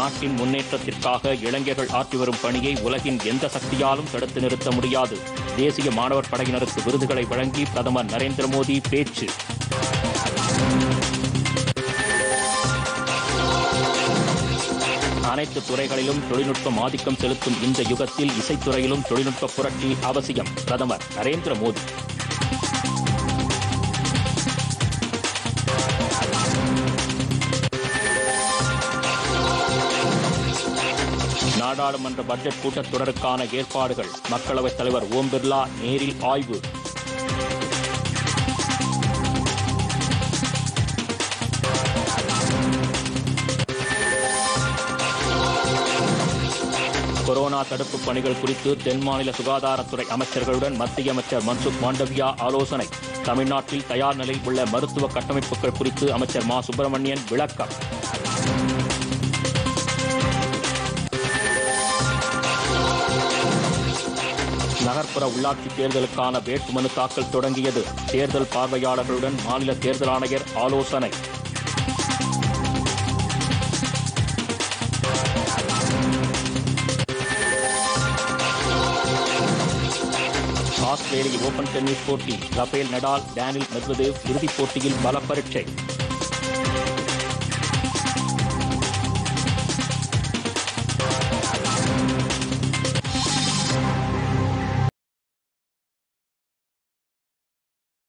நாட்டின் முன்னேற்றத்திற்காக இளைஞர்கள் ஆற்றி வரும் பணியை உலகின் எந்த சக்தியாலும் தடுத்து நிறுத்த முடியாது தேசிய மாணவர் படையினருக்கு விருதுகளை வழங்கி பிரதமர் நரேந்திர மோடி பேச்சு அனைத்து துறைகளிலும் தொழில்நுட்பம் ஆதிக்கம் செலுத்தும் இந்த யுகத்தில் இசைத்துறையிலும் தொழில்நுட்ப புரட்சி அவசியம் பிரதமர் நரேந்திர மோடி நாடாளுமன்ற பட்ஜெட் கூட்டத்தொடருக்கான ஏற்பாடுகள் மக்களவைத் தலைவர் ஓம் பிர்லா நேரில் ஆய்வு கொரோனா தடுப்பு பணிகள் குறித்து தென் மாநில சுகாதாரத்துறை அமைச்சர்களுடன் மத்திய அமைச்சர் மன்சுக் மாண்டவியா ஆலோசனை தமிழ்நாட்டில் தயார் நிலையில் உள்ள மருத்துவ கட்டமைப்புகள் குறித்து அமைச்சர் மா சுப்பிரமணியன் விளக்கம் நகர்ப்புற உள்ளாட்சி தேர்தலுக்கான வேட்புமனு தாக்கல் தொடங்கியது தேர்தல் பார்வையாளர்களுடன் மாநில தேர்தல் ஆணையர் ஆலோசனை ஆஸ்திரேலிய ஓபன் டென்னிஸ் போட்டி ரஃபேல் நடால் டேனில் மெத்வதேவ் இறுதிப் போட்டியில் பல பரீட்சை